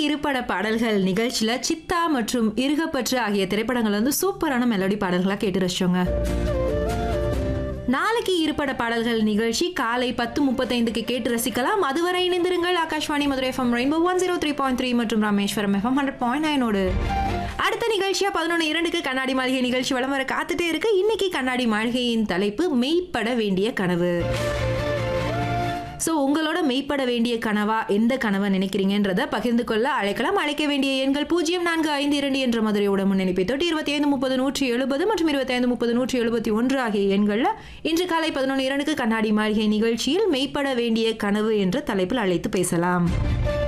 இருபட பாடல்கள் நிகழ்ச்சியில சித்தா மற்றும் இருகப்பற்று ஆகிய திரைப்படங்கள் வந்து சூப்பரான மெலோடி பாடல்களா கேட்டு ரசிச்சோங்க நாளைக்கு இருபட பாடல்கள் நிகழ்ச்சி காலை பத்து முப்பத்தைந்துக்கு கேட்டு ரசிக்கலாம் அதுவரை இணைந்திருங்கள் Akashvani Madurai FM rainbow one zero three point three மற்றும் ராமேஸ்வரம் எஃப்எம் ஹண்ட்ரட் பாயிண்ட் நைனோடு அடுத்த நிகழ்ச்சியா பதினொன்று இரண்டுக்கு கண்ணாடி மாளிகை நிகழ்ச்சி வலம் வர காத்துட்டே இருக்கு இன்னைக்கு கண்ணாடி மாளிகையின் தலைப்பு மெய்ப்பட வேண்டிய கனவு ஸோ உங்களோட மெய்ப்பட வேண்டிய கனவா எந்த கனவை நினைக்கிறீங்கன்றத பகிர்ந்து கொள்ள அழைக்கலாம் அழைக்க வேண்டிய எண்கள் பூஜ்ஜியம் நான்கு ஐந்து இரண்டு என்ற மதுரையோட முன்னணிப்பை தொட்டு இருபத்தி ஐந்து முப்பது நூற்றி எழுபது மற்றும் இருபத்தி ஐந்து முப்பது நூற்றி எழுபத்தி ஒன்று ஆகிய எண்களில் இன்று காலை பதினொன்று இரண்டுக்கு கண்ணாடி மாளிகை நிகழ்ச்சியில் மெய்ப்பட வேண்டிய கனவு என்ற தலைப்பில் அழைத்து பேசலாம்